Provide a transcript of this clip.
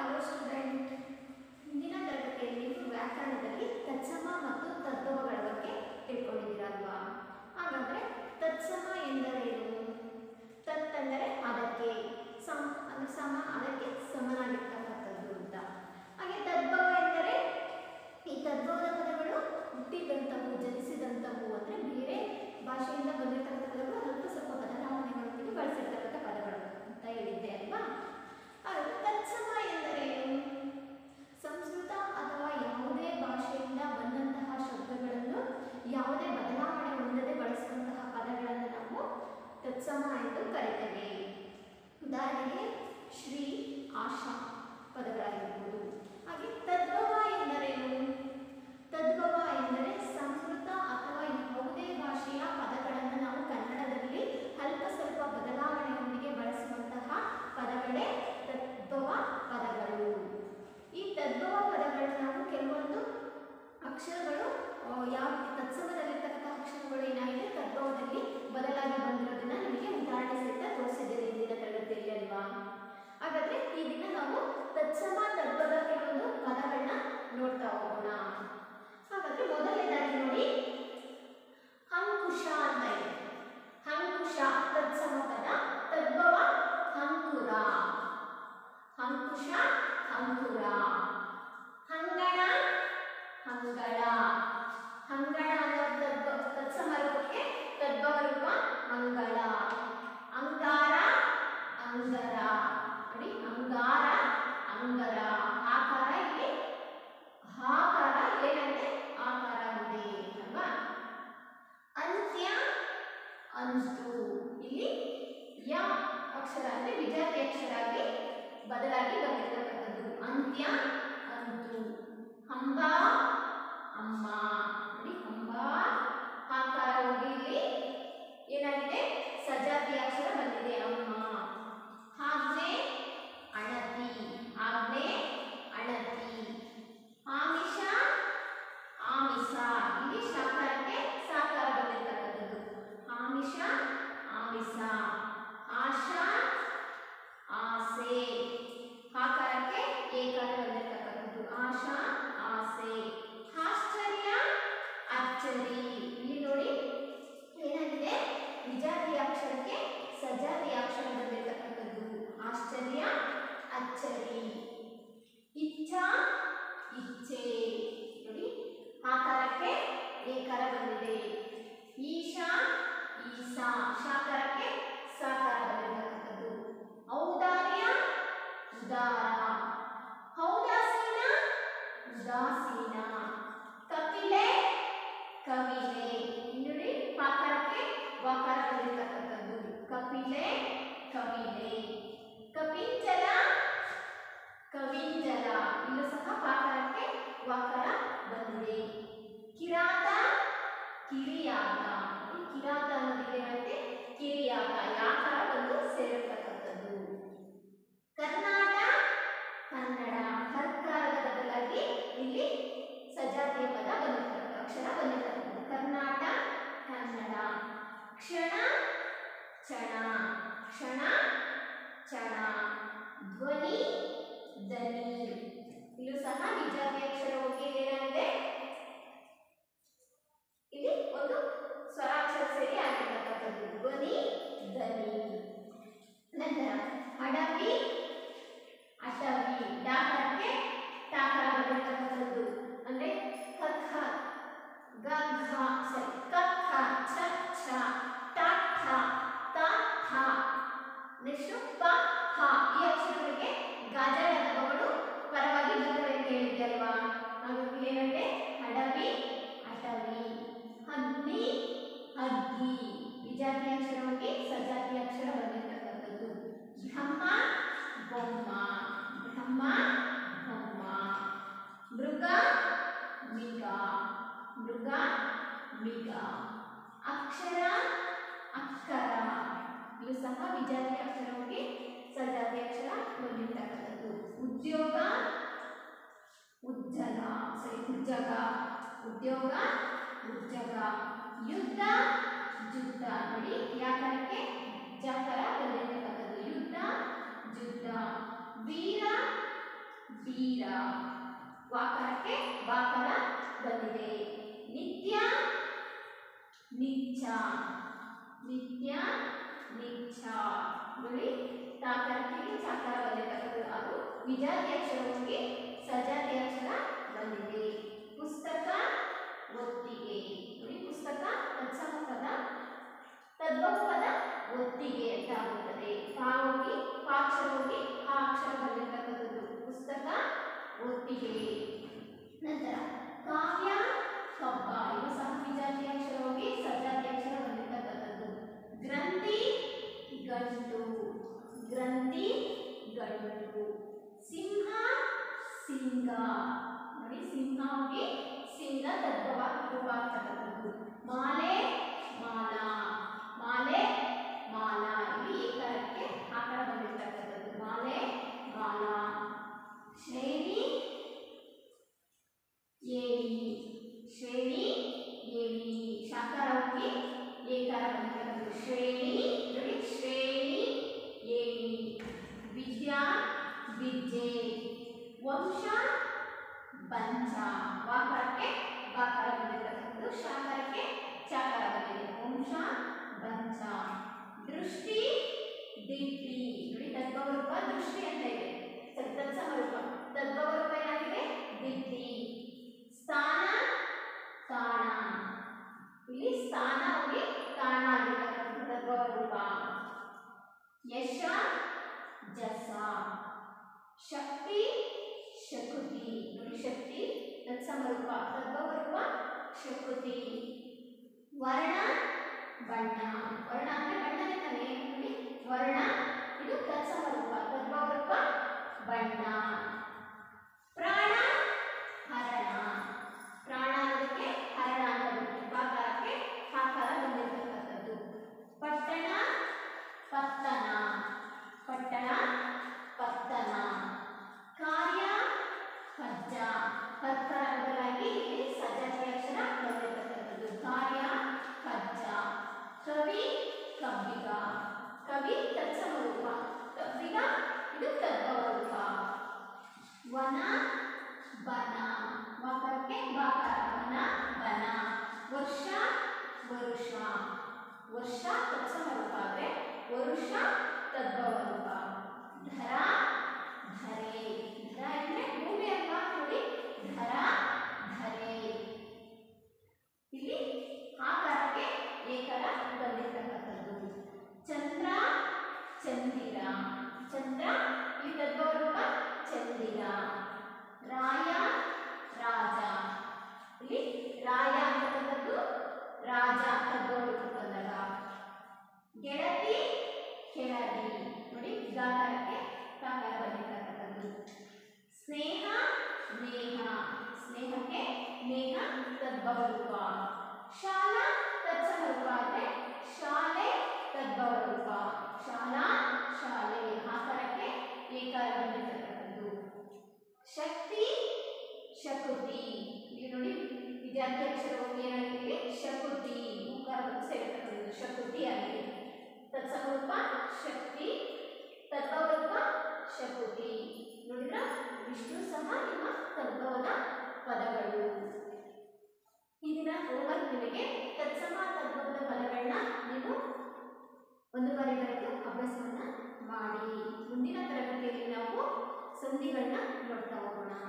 hello student ಹಿಂದಿನ ತರಗತಿಯಲ್ಲಿ ನೀವು ವ್ಯಾಕರಣದಲ್ಲಿ ತತ್ಸಮ ಮತ್ತು ತದ್ಭವಗಳ ಬಗ್ಗೆ ತಿಳ್ಕೊಂಡಿದ್ದೀರಲ್ವಾ ಹಾಗಾದರೆ ತತ್ಸಮ ಎಂದರೇನು ತತ್ ಅಂದರೆ ಅದಕ್ಕೆ ಸಮ ಅಂದರೆ ಸಮ ಅದಕ್ಕೆ ಸಮನಾಗಿರ್ತಕ್ಕಂಥದ್ದು ಅಂತ ಹಾಗೆ ತದ್ಭವ ಎಂದರೆ ಈ ತದ್ಭವದ ಪದಗಳು ಹುಟ್ಟಿದಂಥವು ಜನಿಸಿದಂಥವು ಅಂದರೆ ಬೇರೆ ಭಾಷೆಯಿಂದ ಬಂದಿರತಕ್ಕಂಥ ಪದಗಳು ಅಲ್ಪ ಸ್ವಲ್ಪ ಬದಲಾವಣೆಗಳೊಂದಿಗೆ ಬಳಸಿರ್ತಕ್ಕಂಥ ಪದಗಳು ಅಂತ ಹೇಳಿದ್ದೆ ಅಲ್ವಾ ಹಾಗಾಗಿ ತತ್ಸಮ ಎಂದರೇನು ಸಂಸ್ಕೃತ ಅಥವಾ ಯಾವುದೇ ಭಾಷೆಯಿಂದ ಬಂದಂತಹ ಶಬ್ದಗಳನ್ನು ಯಾವುದೇ ಬದಲಾವಣೆ ಹೊಂದದೆ ಬಳಸುವಂತಹ ಪದಗಳನ್ನು ನಾವು ತತ್ಸಮ ಎಂದು ಕರೀತೇವೆ ಉದಾಹರಣೆಗೆ ಶ್ರೀ ಆಶಾ ಪದಗಳಾಗಿರ್ಬೋದು ಹಾಗೆ ತದ್ಭವ ಎಂದರೇನು ತದ್ಭವ ಎಂದರೆ ಸಂಸ್ಕೃತ ಅಥವಾ ಯಾವುದೇ ಭಾಷೆಯ ಪದಗಳನ್ನು ನಾವು ಕನ್ನಡದಲ್ಲಿ ಅಲ್ಪ ಸ್ವಲ್ಪ ಬದಲಾವಣೆಯೊಂದಿಗೆ ಬಳಸುವಂತಹ ಪದಗಳೇ ತದ್ಭವ ಪದಗಳು ಈ ತದ್ಭವ ಪದಗಳನ್ನ ನಾವು ಕೆಲವೊಂದು ಅಕ್ಷರಗಳು ಆ, ಯಾವ ತತ್ಸಮದಲ್ಲಿರ್ತಕ್ಕಂಥ ಅಕ್ಷರಗಳು ಏನಾಗಿದೆ ತದ್ಭವದಲ್ಲಿ ಬದಲಾಗಿ ಬಂದಿರೋದನ್ನ ನಿಮಗೆ ಉದಾಹರಣೆ ಸಹಿತ ತೋರಿಸಿದ್ದೇನೆ ಇಂದಿನ ತರಗತಿಯಲ್ಲಿ ಅಲ್ವಾ ಹಾಗಾದ್ರೆ ಈ ದಿನ ನಾವು ತತ್ಸಮ ತದ್ಭವದ ಕೆಲವೊಂದು ಪದಗಳನ್ನ ನೋಡ್ತಾ ಹೋಗೋಣ ಹಾಗಾದ್ರೆ ಮೊದಲನೇದಾಗಿ ನೋಡಿ ಅಂಕುಶ ಅಂತ ಇದೆ ಅಂಕುಶ ತತ್ಸಮ ಪದ ತದ್ಭವ ಅಂಕುರ ಅಂಕುಶ ಅಂಕುರ ಹಂಗಣ ಹಂಗಳ ಹಂಗಣ ಅನ್ನೋ ತದ್ಭವ ತತ್ಸಮ ರೂಪಕ್ಕೆ ತದ್ಭವ ರೂಪ ಮಂಗಳ ಅಂಗಾರ ಅಂಗರ ನೋಡಿ ಅಂಗಾರ ಅಂಗರ ಆಕಾರ ಇಲ್ಲಿ ಆಕಾರ ಏನಂತೆ ಆಕಾರ ಇದೆ ಅಲ್ವಾ ಅಂತ್ಯ ಅಂತು ಇಲ್ಲಿ ಯ ಅಕ್ಷರ ಅಂದ್ರೆ ವಿಜಾತಿ ಅಕ್ಷರ ಆಗಿ ಬದಲಾಗಿ ಬಂದಿರತಕ್ಕಂಥದ್ದು ಅಂತ್ಯ ಅಂತು ಹಂಬ ಅಮ್ಮ ನೋಡಿ ಹಂಬ ಆಕಾರ ಹೋಗಿ ಇಲ್ಲಿ ಏನಾಗಿದೆ ಸಜಾತಿ ಅಕ್ಷರ ಬಂದಿದೆ ಅಮ್ಮ ಆಜ್ಞೆ ಅಣತಿ ಆಜ್ಞೆ ಅಣತಿ ಆಮಿಷ ಆಮಿಷ ಇಲ್ಲಿ ಶಾಕಾರಕ್ಕೆ ಸಾಕಾರ ಬಂದಿರತಕ್ಕಂಥದ್ದು ಆಮಿಷ ಆಮಿಷ ಆಶಾ ಆಸೆ ಆಕಾರಕ್ಕೆ ಏಕಾರ ಬಂದಿರತಕ್ಕಂಥದ್ದು ಆಶಾ ಆಸೆ ಆಶ್ಚರ್ಯ ಅಚ್ಚರಿ ಇಲ್ಲಿ ನೋಡಿ ಏನಾಗಿದೆ ವಿಜಾತಿ ಅಕ್ಷರಕ್ಕೆ ಸಜಾತಿ ಅಕ್ಷರ ಬಂದಿರತಕ್ಕಂಥದ್ದು ಆಶ್ಚರ್ಯ ಅಚ್ಚರಿ ಇಚ್ಛಾ ಇಚ್ಛೆ ನೋಡಿ ಆಕಾರಕ್ಕೆ ಏಕಾರ ಬಂದಿದೆ ಈಶಾ ಈಸಾ ಶಾಕಾರಕ್ಕೆ ಸಾಕಾರ ಬಂದಿರತಕ್ಕಂಥದ್ದು ಔದಾರ್ಯ ಉದಾರ ಔದಾಸೀನ ಉದಾಸೀನ ಕಪಿಲೆ ಕವಿಲೆ ನೋಡಿ ಪಾಕಾರಕ್ಕೆ ವಾಕಾರ ಬಂದಿರತಕ್ಕಂಥದ್ದು ಕಪಿಲೆ ಕವಿಲೆ ಕಪಿಂಚಲ ಕವಿಂಜಲ ಇಲ್ಲೂ ಸಹ ಪಾಕಾರಕ್ಕೆ ವಾಕಾರ ಬಂದಿದೆ ಕಿರಾತ ಕಿರಿಯಾತ ಈ ಕಿರಾತ ಅನ್ನೋದಿದೆ ಮತ್ತೆ ಕಿರಿಯಾತ ಯಾಕಾರ ಬಂದು ಸೇರಿರ್ತಕ್ಕಂಥದ್ದು ಕರ್ನಾಟ ಕನ್ನಡ ಹರ್ಕಾರದ ಬದಲಾಗಿ ಇಲ್ಲಿ ಸಜಾತಿಯ ಪದ ಬಂದಿರ್ತಕ್ಕಂಥ ಅಕ್ಷರ ಬಂದಿರ್ತಕ್ಕಂಥದ್ದು ಕರ್ನಾಟ ಕನ್ನಡ ಕ್ಷಣ ಚಣ ಕ್ಷಣ ಚಣ ಧ್ವನಿ ದನಿ ಇಲ್ಲೂ ಸಹ ವಿಜಾತಿ ಅಕ್ಷರ ಹೋಗಿ ಏನಾಗಿದೆ ಇಲ್ಲಿ ಒಂದು ಸ್ವರಾಕ್ಷರ ಸೇರಿ ಆಗಿರ್ತಕ್ಕಂಥದ್ದು ಧ್ವನಿ ದನಿ ನಂತರ ಅಡವಿ ಅಟವಿ ಡಾಕರಕ್ಕೆ ಟಾಕರ ಬಂದಿರತಕ್ಕಂಥದ್ದು ಅಂದ್ರೆ ಕಖ ಗಘ ಸರಿ ಕಖ ಛ ಛ ಟ ಠ ತ ಥ ನೆಕ್ಸ್ಟ್ ಪ ಹ ಈ ಅಕ್ಷರಗಳಿಗೆ ಗಾಜಾಳದ ಮಗಳು ಪರವಾಗಿ ಬರ್ತವೆ ಅಂತ ಹೇಳಿದ್ದೆ ಅಲ್ವಾ ಹಾಗಾಗಿ ಏನಂటే ಅಡವಿ ಅಟವಿ ಹಗ್ನಿ ಹಗ್ಗಿ ವಿಜಾತಿ ಅಕ್ಷರ ಹೋಗಿ ಸಜಾತಿ ಅಕ್ಷರ ಬಂದಿರತಕ್ಕಂಥದ್ದು ಬ್ರಹ್ಮ ಬೊಮ್ಮ ಬ್ರಹ್ಮ ಬೊಮ್ಮ ಮೃಗ ಮಿಗ ಮೃಗ ಮಿಗ ಅಕ್ಷರ ಅಕ್ಕರ ಇವು ಸಹ ವಿಜಾತಿ ಅಕ್ಷರ ಹೋಗಿ ಸಜಾತಿ ಅಕ್ಷರ ಬಂದಿರತಕ್ಕಂಥದ್ದು ಉದ್ಯೋಗ ಉಜ್ಜಲ ಸರಿ ಉಜ್ಜಗ ಉದ್ಯೋಗ ಉಜ್ಜಗ ಯುದ್ಧ ಜುದ್ಧ ನೋಡಿ ವ್ಯಾಕರಣಕ್ಕೆ ಜಕರ ಬಂದಿರತಕ್ಕಂಥದ್ದು ಯುದ್ಧ ಜುದ್ಧ ವೀರ ಧೀರ ವಾಕರಕ್ಕೆ ವಾಕರ ಬಂದಿದೆ ನಿತ್ಯ ನಿಚ್ಚ ನಿತ್ಯ ನಿಚ್ಚ ನೋಡಿ ತಾಕರಕ್ಕೆ ಚಾಕರ ಬಂದಿರ್ತಕ್ಕಂಥದ್ದು ಅದು ವಿಜಾತಿ ಅಕ್ಷರ ಹೋಗಿ ಸಜಾತಿ ಅಕ್ಷರ ಬಂದಿದೆ ಪುಸ್ತಕ ಒತ್ತಿಗೆ ನೋಡಿ ಪುಸ್ತಕ ತತ್ಸಮ ಪದ ತದ್ಭವ ಪದ ಒತ್ತಿಗೆ ಅಂತ ಆಗುತ್ತದೆ ಪಾ ಹೋಗಿ ಪಾಕ್ಷರ ಹೋಗಿ ಆ ಅಕ್ಷರ ಬಂದಿರ್ತಕ್ಕಂಥದ್ದು ಪುಸ್ತಕ ಒತ್ತಿಗೆ ನಂತರ ಕಾವ್ಯ ಕಬ್ಬ ಇವು ಸಹ ವಿಜಾತಿ ಅಕ್ಷರ ಹೋಗಿ ಸಜಾತಿ ಅಕ್ಷರ ಬಂದಿರ್ತಕ್ಕಂಥದ್ದು ಗ್ರಂಥಿ ಗಂಟು ಗ್ರಂಥಿ ಗಂಟು ಸಿಂಹ ಸಿಂಗ ನೋಡಿ ಸಿಂಹ ಹೋಗಿ ಸಿಂಗ ತದ್ಭವ ರೂಪ ಆಗ್ತಕ್ಕಂಥದ್ದು ಮಾಲೆ ಮಾಲಾ ಮಾಲೆ ಮಾಲಾ ಇಲ್ಲಿ ಏಕರಕ್ಕೆ ಆಕಾರ ಬಂದಿರ್ತಕ್ಕಂಥದ್ದು ಮಾಲೆ ಮಾಲಾ ಶ್ರೇಣಿ ಏಣಿ ಶ್ರೇಣಿ ಏಣಿ ಶಾಕಾರ ಹೋಗಿ ಏಕಾರ ಬಂದಿರ್ತಕ್ಕಂಥದ್ದು ಶ್ರೇಣಿ ನೋಡಿ ಶ್ರೇಣಿ ಏಣಿ ವಿದ್ಯಾ ವಿದ್ಯೆ ವಂಶ ಬಂಚ ವಾಕರಕ್ಕೆ ವಾಕರ ಬಂದಿರ್ತಕ್ಕಂಥದ್ದು ಶಾಕರಕ್ಕೆ ಚಾಕರ ಬಂದಿದೆ ವಂಶ ಬಂಚ ದೃಷ್ಟಿ ದಿಟ್ಟಿ ನೋಡಿ ತದ್ಭವ ರೂಪ ದೃಷ್ಟಿ ಅಂತ ಇದೆ ತ- ತತ್ಸಮ ರೂಪ ತದ್ಭವ ರೂಪ ಏನಾಗಿದೆ ದಿಟ್ಟಿ ಸ್ಥಾನ ತಾಣ ಇಲ್ಲಿ ಸ್ಥಾನ ಹೋಗಿ ತಾಣ ಆಗಿರ್ತಕ್ಕಂಥದ್ದು ತದ್ಭವ ರೂಪ ಯಶ ಜಸ ಶಕ್ತಿ ಶಕುತಿ ನೋಡಿ ಶಕ್ತಿ ತತ್ಸಮ ರೂಪ ತದ್ಭವ ರೂಪ ಶಕುತಿ ವರ್ಣ ಬಣ್ಣ ವರ್ಣ ಅಂದ್ರೆ ಬಣ್ಣನೇ ತಾನೇ ನೋಡಿ ವರ್ಣ ಇದು ತತ್ಸಮ ರೂಪ ತದ್ಭವ ರೂಪ ಬಣ್ಣ ಪ್ರಾಣ ಹರಣ ಪ್ರಾಣ ಅನ್ನೋದಕ್ಕೆ ಹರಣ ಅಂತ ಬರುತ್ತೆ ಬಾಕಾರಕ್ಕೆ ಆಕಾರ ಬಂದಿರತಕ್ಕಂಥದ್ದು ಪಟ್ಟಣ ಪತ್ತನ ಪಟ್ಟಣ ಪತ್ತನ ಕಾರ್ಯ ಕಜ್ಜ ಕರ್ಕರ ಬದಲಾಗಿ ಇಲ್ಲಿ ಸಜಾತಿ ಅಕ್ಷರ ಬಂದಿರತಕ್ಕಂಥದ್ದು ಕಾರ್ಯ ಕಜ್ಜ ಕವಿ ಕಬ್ಬಿಗ ಕವಿ ತತ್ಸಮ ರೂಪ ಕಬ್ಬಿಗ ಇದು ತದ್ಭವ ರೂಪ ವನ ಬನ ವಾಕರಕ್ಕೆ ಬಾಕರ ವನ ಬನ ವರ್ಷ ವರುಷ ವರ್ಷ ತತ್ಸಮ ರೂಪ ಆದರೆ ವರುಷ ತದ್ಭವ ರೂಪ ಧರ ಧರೆ ಧರ ಅಂದ್ರೆ ಭೂಮಿ ಅಲ್ವಾ ನೋಡಿ ಧರ ಧರೆ ಇಲ್ಲಿ ಆಕಾರಕ್ಕೆ ಏಕರ ಬಂದಿರತಕ್ಕಂಥದ್ದು ಚಂದ್ರ ಚಂದಿರ ಚಂದ್ರ ಈ ತದ್ಭವ ರೂಪ ಚಂದಿರ ರಾಯ ರಾಜ ಇಲ್ಲಿ ರಾಯ ಅಂತಕ್ಕಂಥದ್ದು ರಾಜ ತದ್ಭವ ರೂಪ ಬಂದಾಗ ಗೆಳತಿ ಕೆಳದಿ ನೋಡಿ ಗಾಕಾರಕ್ಕೆ ಕಾಕಾರ ಬಂದಿರತಕ್ಕಂಥದ್ದು ಸ್ನೇಹ ನೇಹ ಸ್ನೇಹಕ್ಕೆ ನೇಹ ತದ್ಭವ ರೂಪ ಶಾಲಾ ತತ್ಸಮ ರೂಪ ಆದರೆ ಶಾಲೆ ತದ್ಭವ ರೂಪ ಶಾಲಾ ಶಾಲೆ ಆಕಾರಕ್ಕೆ ಏಕಾರ ಬಂದಿರತಕ್ಕಂಥದ್ದು ಶಕ್ತಿ ಶಕುತಿ ಇಲ್ಲಿ ನೋಡಿ ವಿದ್ಯಾರ್ಥಿ ಅಕ್ಷರ ಹೋಗಿ ಏನಾಗಿದೆ ಶಕುತಿ ಉಕಾರ ಬಂದು ಸೇರಿರ್ತಕ್ಕಂಥದ್ದು ಶಕುತಿ ಆಗಿದೆ ತತ್ಸಮ ರೂಪ ಶಕ್ತಿ ತದ್ಭವ ರೂಪ ಶಕುತಿ ನೋಡಿದ್ರ ಇಷ್ಟು ಸಹ ನಿಮ್ಮ ತದ್ಭವದ ಪದಗಳು ಈ ದಿನ ಹೋಮ್ವರ್ಕ್ ನಿಮಗೆ ತತ್ಸಮ ತದ್ಭವದ ಪದಗಳನ್ನ ನೀವು ಒಂದು ಬಾರಿ ಬರೆದು ಅಭ್ಯಾಸವನ್ನ ಮಾಡಿ ಮುಂದಿನ ತರಗತಿಯಲ್ಲಿ ನಾವು ಸಂಧಿಗಳನ್ನ ನೋಡ್ತಾ ಹೋಗೋಣ